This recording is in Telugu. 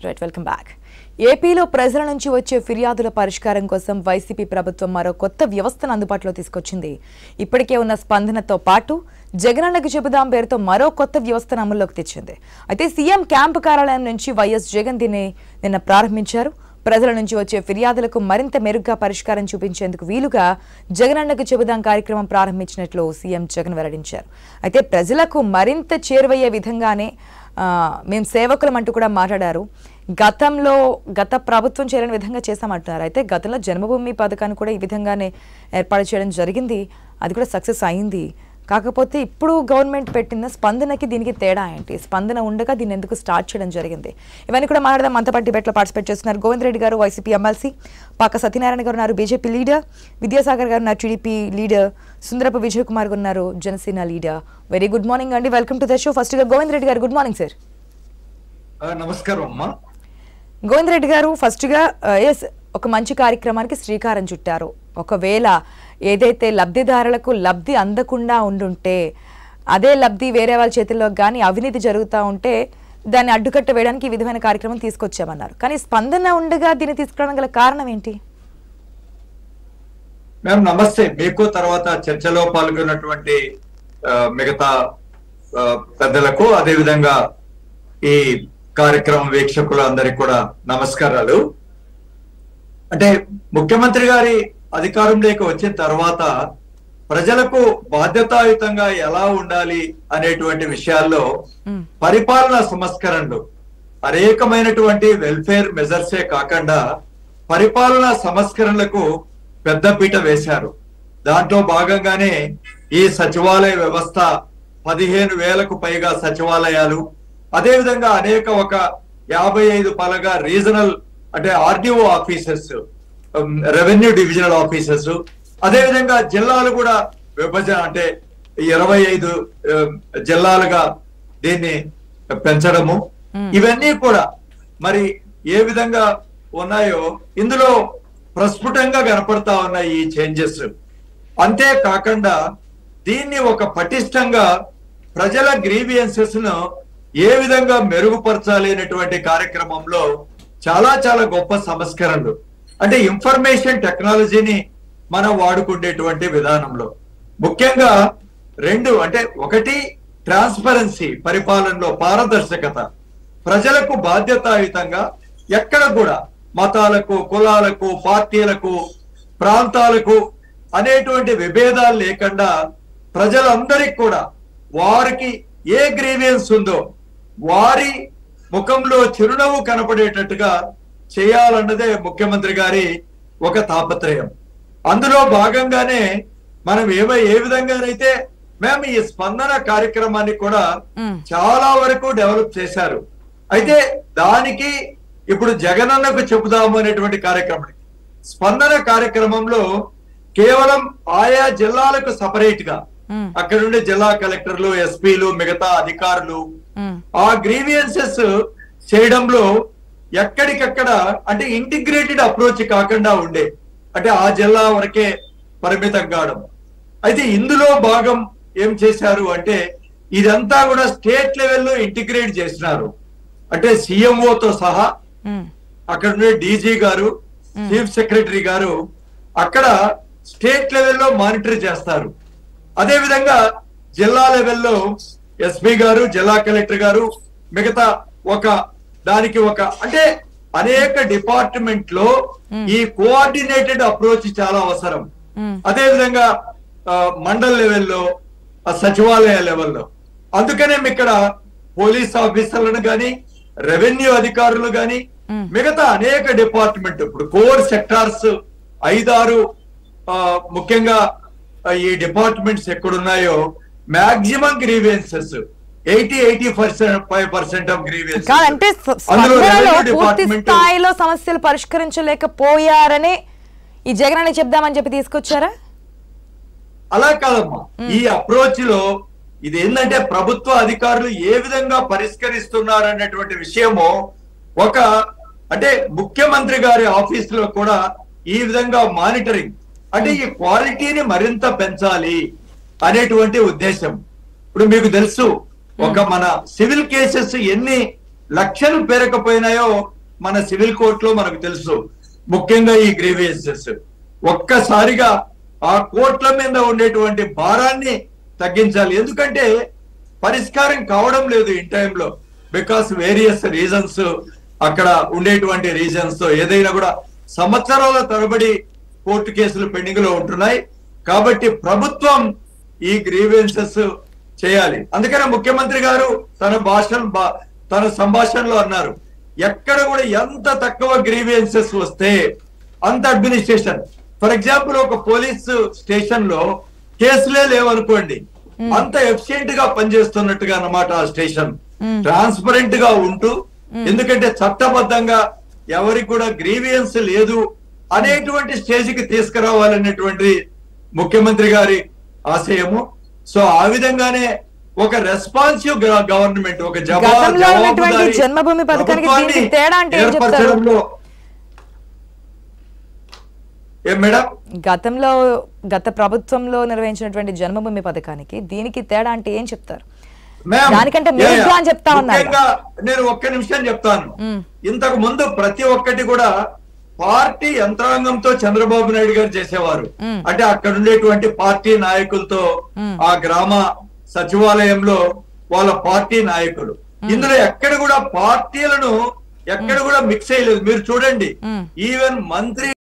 రైట్ వెల్కమ్ బ్యాక్ ఏపీలో ప్రజల నుంచి వచ్చే ఫిర్యాదుల పరిష్కారం కోసం వైసీపీ ప్రభుత్వం మరో కొత్త వ్యవస్థను అందుబాటులో తీసుకొచ్చింది ఇప్పటికే ఉన్న స్పందనతో పాటు జగనన్నకు చెబుదాం పేరుతో మరో కొత్త వ్యవస్థను అమల్లోకి తెచ్చింది అయితే సీఎం క్యాంపు కార్యాలయం నుంచి వైఎస్ జగన్ దీన్ని నిన్న ప్రారంభించారు ప్రజల నుంచి వచ్చే ఫిర్యాదులకు మరింత మెరుగ్గా పరిష్కారం చూపించేందుకు వీలుగా జగనన్నకు చెబుదాం కార్యక్రమం ప్రారంభించినట్లు సీఎం జగన్ వెల్లడించారు అయితే ప్రజలకు మరింత చేరువయ్యే విధంగానే ఆ, మేము సేవకులం అంటూ కూడా మాట్లాడారు గతంలో గత ప్రభుత్వం చేయని విధంగా చేశామంటున్నారు అయితే గతంలో జన్మభూమి పథకాన్ని కూడా ఈ విధంగానే ఏర్పాటు చేయడం జరిగింది అది కూడా సక్సెస్ అయింది కాకపోతే ఇప్పుడు గవర్నమెంట్ పెట్టిన స్పందనకి దీనికి తేడా ఏంటి స్పందన ఉండగా దీన్ని ఎందుకు స్టార్ట్ చేయడం జరిగింది ఇవన్నీ కూడా మాట్లాడదాం మనతో పాటు డిబేట్లో పార్టిసిపేట్ చేస్తున్నారు గోవింద్ రెడ్డి గారు వైసీపీ ఎమ్మెల్సీ పాక సత్యనారాయణ గారు ఉన్నారు బీజేపీ లీడర్ విద్యాసాగర్ గారు ఉన్నారు టీడీపీ లీడర్ సుందరపు విజయ్ కుమార్ గారు ఉన్నారు Janasena leader very good morning అండి welcome to the show first గా గోవింద్ రెడ్డి గారు గుడ్ మార్నింగ్ సార్ ఆ, నమస్కారం అమ్మా గోవింద్ రెడ్డి గారు ఫస్ట్గా ఎస్ ఒక మంచి కార్యక్రమానికి శ్రీకారం చుట్టారు ఒకవేళ ఏదైతే లబ్ధిదారులకు లబ్ధి అందకుండా ఉండుంటే అదే లబ్ధి వేరే వాళ్ళ చేతుల్లో కానీ అవినీతి జరుగుతూ ఉంటే దాన్ని అడ్డుకట్ట వేయడానికి ఈ విధమైన కార్యక్రమం తీసుకొచ్చామన్నారు కానీ స్పందన ఉండగా దీన్ని తీసుకురావడం గల కారణం ఏంటి మేము నమస్తే మీకు తర్వాత చర్చలో పాల్గొన్నటువంటి ఆ, మిగతా ఆ, పెద్దలకు అదే విధంగా ఈ కార్యక్రమం వీక్షకులు అందరికి కూడా నమస్కారాలు అంటే ముఖ్యమంత్రి గారి అధికారంలోకి వచ్చిన తర్వాత ప్రజలకు బాధ్యతాయుతంగా ఎలా ఉండాలి అనేటువంటి విషయాల్లో మ్మ్. పరిపాలనా సంస్కరణలు అనేకమైనటువంటి వెల్ఫేర్ మెజర్సే కాకుండా పరిపాలనా సంస్కరణలకు పెద్దపీట వేశారు దాంట్లో భాగంగానే ఈ సచివాలయ వ్యవస్థ పదిహేను వేలకు పైగా సచివాలయాలు అదేవిధంగా అనేక ఒక యాభై ఐదు పలగా రీజనల్ అంటే RDO offices revenue divisional offices అదేవిధంగా జిల్లాలు కూడా విభజన అంటే ఇరవై ఐదు జిల్లాలుగా దీన్ని పెంచడము ఇవన్నీ కూడా మరి ఏ విధంగా ఉన్నాయో ఇందులో ప్రస్ఫుటంగా కనపడతా ఉన్నాయి ఈ చేంజెస్ అంతే కాకుండా దీన్ని ఒక పటిష్టంగా ప్రజల గ్రీవియన్సెస్ ను ఏ విధంగా మెరుగుపరచాలి అనేటువంటి కార్యక్రమంలో చాలా చాలా గొప్ప సంస్కరణలు అంటే ఇన్ఫర్మేషన్ టెక్నాలజీని మనం వాడుకునేటువంటి విధానంలో ముఖ్యంగా రెండు అంటే ఒకటి ట్రాన్స్పరెన్సీ పరిపాలనలో పారదర్శకత ప్రజలకు బాధ్యతాయుతంగా ఎక్కడ కూడా మతాలకు కులాలకు పార్టీలకు ప్రాంతాలకు అనేటువంటి విభేదాలు లేకుండా ప్రజలందరికీ కూడా వారికి ఏ గ్రీవియన్స్ ఉందో వారి ముఖంలో చిరునవ్వు కనపడేటట్టుగా చేయాలన్నదే ముఖ్యమంత్రి గారి ఒక తాపత్రయం అందులో భాగంగానే మనం ఏమై ఏ విధంగానైతే మేము ఈ స్పందన కార్యక్రమాన్ని కూడా మ్మ్. చాలా వరకు డెవలప్ చేశారు అయితే దానికి ఇప్పుడు జగనన్నకు చెబుదాము అనేటువంటి కార్యక్రమం స్పందన కార్యక్రమంలో కేవలం ఆయా జిల్లాలకు సపరేట్ గా మ్మ్. అక్కడ ఉండే జిల్లా కలెక్టర్లు ఎస్పీలు మిగతా అధికారులు మ్మ్. ఆ గ్రీవియన్సెస్ చేయడంలో ఎక్కడికక్కడ అంటే ఇంటిగ్రేటెడ్ అప్రోచ్ కాకుండా ఉండే అంటే ఆ జిల్లా వరకే పరిమితం కావడం అయితే ఇందులో భాగం ఏం చేశారు అంటే ఇదంతా కూడా స్టేట్ లెవెల్లో ఇంటిగ్రేట్ చేసినారు అంటే CMO తో సహా మ్మ్. అక్కడ ఉండే డీజీ గారు చీఫ్ సెక్రటరీ గారు అక్కడ స్టేట్ లెవెల్లో మానిటర్ చేస్తారు అదే విధంగా జిల్లా లెవెల్లో ఎస్పీ గారు జిల్లా కలెక్టర్ గారు మిగతా ఒక దానికి ఒక అంటే అనేక డిపార్ట్మెంట్ లో ఈ కోఆర్డినేటెడ్ అప్రోచ్ చాలా అవసరం మ్మ్. అదే విధంగా ఆ, మండల్ లెవెల్లో ఆ, సచివాలయ లెవెల్లో అందుకనే ఇక్కడ పోలీస్ ఆఫీసర్లను గాని రెవెన్యూ అధికారులు గాని మ్మ్. మిగతా అనేక డిపార్ట్మెంట్ ఇప్పుడు కోర్ సెక్టార్స్ ఐదారు ఆ, ముఖ్యంగా ఆ, ఈ డిపార్ట్మెంట్స్ ఎక్కడున్నాయో maximum grievances eighty eighty percent five percent of grievance కాదంటే స- అందులో స్పందనలో రెవెన్యూ పూర్తి డిపార్ట్మెంట్ స్థాయిలో సమస్యలు పరిష్కరించలేకపోయారనే ఈ జగన్ అని చెప్దామని చెప్పి తీసుకొచ్చారా అలా కాదమ్మా ఈ అప్రోచ్ లో ఇది ఏంటంటే ప్రభుత్వ అధికారులు ఏ విధంగా పరిష్కరిస్తున్నారు అనేటువంటి విషయము ఒక అంటే ముఖ్యమంత్రి గారి ఆఫీస్ లో కూడా ఈ విధంగా మానిటరింగ్ అంటే ఈ క్వాలిటీని మరింత పెంచాలి అనేటువంటి ఉద్దేశం ఇప్పుడు మీకు తెలుసు ఒక మన సివిల్ కేసెస్ ఎన్ని లక్షలు పేరకపోయినాయో మన సివిల్ కోర్టులో మనకు తెలుసు ముఖ్యంగా ఈ గ్రీవియన్సెస్ ఒక్కసారిగా ఆ కోర్టుల మీద ఉండేటువంటి భారాన్ని తగ్గించాలి ఎందుకంటే పరిష్కారం కావడం లేదు ఈ టైంలో బికాస్ వేరియస్ రీజన్స్ అక్కడ ఉండేటువంటి రీజన్స్ తో ఏదైనా కూడా సంవత్సరాల తరబడి కోర్టు కేసులు పెండింగ్ లో ఉంటున్నాయి కాబట్టి ప్రభుత్వం ఈ గ్రీవెన్సెస్ చేయాలి అందుకనే ముఖ్యమంత్రి గారు తన భాషణ బా- తన సంభాషణలో అన్నారు ఎక్కడ కూడా ఎంత తక్కువ గ్రీవియన్సెస్ వస్తే అంత అడ్మినిస్ట్రేషన్ ఫర్ ఎగ్జాంపుల్ ఒక పోలీస్ స్టేషన్ లో కేసులే లేవనుకోండి అంత ఎఫిషియెంట్ గా పనిచేస్తున్నట్టుగా అన్నమాట ఆ స్టేషన్ ట్రాన్స్పరెంట్ గా ఉంటూ ఎందుకంటే చట్టబద్ధంగా ఎవరికి కూడా గ్రీవియన్స్ లేదు అనేటువంటి స్టేజ్ కి తీసుకురావాలనేటువంటి ముఖ్యమంత్రి గారి ఆశయము సో ఆ విధంగానే ఒక రెస్పాన్సివ్ గవర్నమెంట్ ఒక జవా- గతంలో ఉన్నటువంటి జవాబుదారీ జన్మభూమి పథకానికి ప్రభుత్వాన్ని దీనికి తేడా అంటే ఏం చెప్తారు? ఏర్పరచడంలో ఏం మేడం గతంలో గత ప్రభుత్వంలో నిర్వహించినటువంటి జన్మభూమి పథకానికి దీనికి తేడా అంటే ఏం చెప్తారు మ్యామ్, దానికంటే యా, మెరుగ్గా యా. అని చెప్తా ఉన్నారు. ముఖ్యంగా నేను ఒక్క నిమిషం చెప్తాను మ్మ్. ఇంతకు ముందు ప్రతి ఒక్కటి కూడా పార్టీ యంత్రాంగంతో చంద్రబాబు నాయుడు గారు చేసేవారు మ్మ్. అంటే అక్కడ ఉండేటువంటి పార్టీ నాయకులతో మ్మ్. ఆ గ్రామ సచివాలయంలో వాళ్ళ పార్టీ నాయకులు ఇందులో ఎక్కడ కూడా పార్టీలను ఎక్కడ కూడా మిక్స్ చేయలేదు మీరు చూడండి మ్మ్. ఈవెన్ మంత్రి